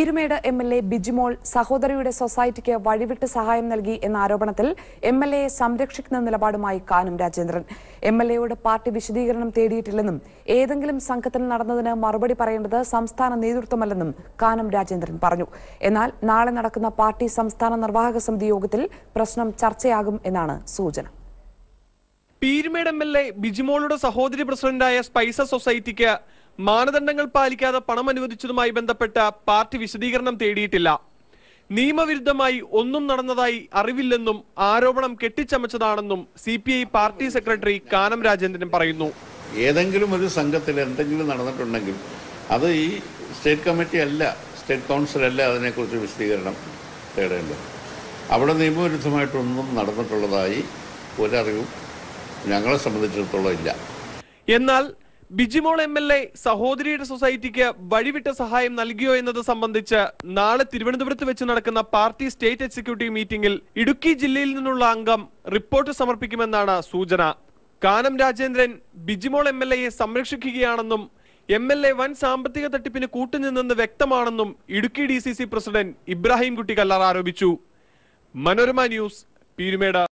Peermade M L A Bijimol സഹോദരിയുടെ സൊസൈറ്റിക്ക് വഴിവിട്ട് സഹായം നൽകി എന്ന ആരോപണത്തിൽ എം എൽ എയെ സംരക്ഷിക്കുന്ന നിലപാടുമായി കാനം രാജേന്ദ്രൻ എം എൽ എയോട് പാർട്ടി വിശദീകരണം തേടിയിട്ടില്ലെന്നും ഏതെങ്കിലും സംഘത്തിൽ നടന്നതിന് മറുപടി പറയേണ്ടത് സംസ്ഥാന നേതൃത്വമല്ലെന്നും കാനം രാജേന്ദ്രൻ പറഞ്ഞു എന്നാൽ നാളെ നടക്കുന്ന പാർട്ടി സംസ്ഥാന നിർവാഹക സമിതി യോഗത്തിൽ പ്രശ്നം ചർച്ചയാകും എന്നാണ് സൂചന പീരുമേട് എം എൽ എ ബിജിമോളുടെ സഹോദരി പ്രസിഡന്റായ സ്പൈസ സൊസൈറ്റിക്ക് മാനദണ്ഡങ്ങൾ പാലിക്കാതെ പണം അനുവദിച്ചതുമായി ബന്ധപ്പെട്ട പാർട്ടി വിശദീകരണം തേടിയിട്ടില്ല നിയമവിരുദ്ധമായി ഒന്നും നടന്നതായി അറിവില്ലെന്നും ആരോപണം കെട്ടിച്ചമച്ചതാണെന്നും C P I party secretary Kanam Rajendran പറയുന്നു ഏതെങ്കിലും ഒരു സംഘത്തിൽ എന്തെങ്കിലും നടന്നിട്ടുണ്ടെങ്കിൽ അത് ഈ സ്റ്റേറ്റ് കമ്മിറ്റി അല്ല സ്റ്റേറ്റ് കൗൺസിൽ അല്ല അതിനെക്കുറിച്ച് വിശദീകരണം തേടേണ്ടത് അവിടെ നിയമവിരുദ്ധമായിട്ടൊന്നും നടന്നിട്ടുള്ളതായി ഒരറിവും ഞങ്ങളെ സംബന്ധിച്ചിടത്തോളം ഇല്ല എന്നാൽ ബിജിമോൾ എം എൽ എ സഹോദരിയുടെ സൊസൈറ്റിക്ക് വഴിവിട്ട സഹായം നൽകിയോ എന്നത് സംബന്ധിച്ച് നാളെ തിരുവനന്തപുരത്ത് വെച്ച് നടക്കുന്ന പാർട്ടി സ്റ്റേറ്റ് എക്സിക്യൂട്ടീവ് മീറ്റിംഗിൽ ഇടുക്കി ജില്ലയിൽ നിന്നുള്ള അംഗം റിപ്പോർട്ട് സമർപ്പിക്കുമെന്നാണ് സൂചന കാനം രാജേന്ദ്രൻ ബിജിമോൾ എം എൽ എയെ സംരക്ഷിക്കുകയാണെന്നും എം എൽ എ വൻ സാമ്പത്തിക തട്ടിപ്പിന് കൂട്ടുനിന്നെന്ന് വ്യക്തമാണെന്നും Idukki D C C president Ibrahim Kutty Kallar ആരോപിച്ചു മനോരമ ന്യൂസ് പീരുമേട്